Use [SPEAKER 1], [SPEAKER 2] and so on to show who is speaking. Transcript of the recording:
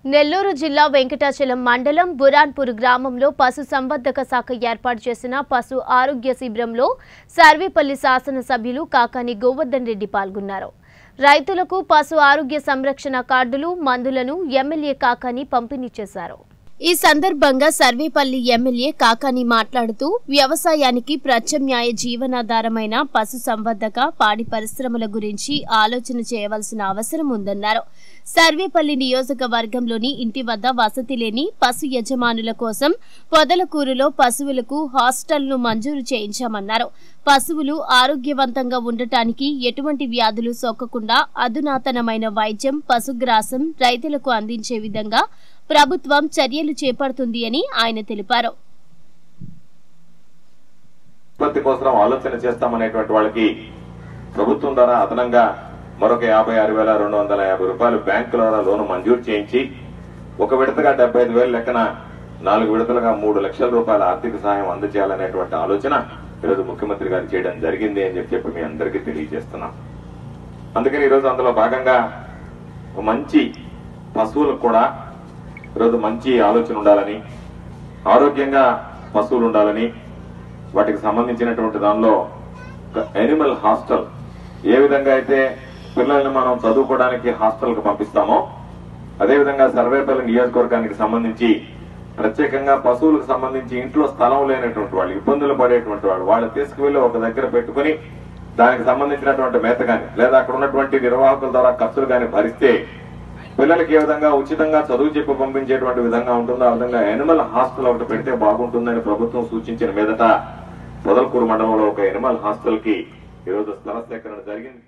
[SPEAKER 1] నెల్లూరు జిల్లా వెంకటాచలం మండలం బురాన్పూర్ గ్రామంలో పశు సంవర్ధక శాఖ ఏర్పాటు చేసిన పశు ఆరోగ్య శిబిరంలో సర్వేపల్లి శాసనసభ్యులు కాకాని గోవర్ధన్ రెడ్డి పాల్గొన్నారు రైతులకు పశు ఆరోగ్య సంరక్షణ కార్డులు మందులను ఎమ్మెల్యే కాకాని పంపిణీ చేశారు ఈ సందర్భంగా సర్వేపల్లి ఎమ్మెల్యే కాకాని మాట్లాడుతూ వ్యవసాయానికి ప్రత్యామ్నాయ జీవనాధారమైన పశు సంవర్ధక పాడి పరిశ్రమల గురించి ఆలోచన చేయవలసిన అవసరం ఉందన్నారు సర్వేపల్లి నియోజకవర్గంలోని ఇంటి వద్ద వసతి లేని పశు యజమానుల కోసం పొదలకూరులో పశువులకు హాస్టల్ను మంజూరు చేయించామన్నారు పశువులు ఆరోగ్యవంతంగా ఉండటానికి ఎటువంటి వ్యాధులు సోకకుండా అధునాతనమైన వైద్యం పశుగ్రాసం రైతులకు అందించే విధంగా ప్రభుత్వం చర్యలు చేపడుతుంది అని ఆయన తెలిపారు
[SPEAKER 2] ఉత్పత్తి కోసం ఆలోచన చేస్తామనేటువంటి వాళ్ళకి ప్రభుత్వం ద్వారా అదనంగా మరొక యాభై ఆరు వేల రెండు వందల యాభై రూపాయలు బ్యాంకు ద్వారా లోను మంజూరు చేయించి ఒక విడతగా డెబ్బై ఐదు వేల లెక్కన నాలుగు విడతలుగా మూడు లక్షల రూపాయల ఆర్థిక సహాయం అందజేయాలనేటువంటి ఆలోచన ఈరోజు ముఖ్యమంత్రి గారు చేయడం జరిగింది అని చెప్పి చెప్పి మీ అందరికీ తెలియజేస్తున్నాం అందుకని ఈరోజు అందులో భాగంగా ఒక మంచి పశువులకు కూడా ఈరోజు మంచి ఆలోచన ఉండాలని ఆరోగ్యంగా పశువులు ఉండాలని వాటికి సంబంధించినటువంటి దానిలో ఒక ఎనిమల్ హాస్టల్ ఏ విధంగా అయితే పిల్లల్ని మనం చదువుకోవడానికి హాస్టల్కి పంపిస్తామో అదేవిధంగా సర్వేపల్లి నియోజకవర్గానికి సంబంధించి ప్రత్యేకంగా పశువులకు సంబంధించి ఇంట్లో స్థలం లేనటువంటి వాళ్ళు ఇబ్బందులు పడేటువంటి వాళ్ళు వాళ్ళు తీసుకువెళ్లి ఒక దగ్గర పెట్టుకుని దానికి సంబంధించినటువంటి మేత గాని లేదా అక్కడ ఉన్నటువంటి నిర్వాహకుల ద్వారా ఖర్చులు గాని భరిస్తే పిల్లలకి ఏ విధంగా ఉచితంగా చదువు చెప్పి పంపించేటువంటి విధంగా ఉంటుందో ఆ విధంగా ఎనిమల్ హాస్టల్ ఒకటి పెడితే బాగుంటుందని ప్రభుత్వం సూచించిన మీదట పొదలకూరు మండలంలో ఒక ఎనిమల్ హాస్టల్ కి ఈరోజు స్థల సేకరణ జరిగింది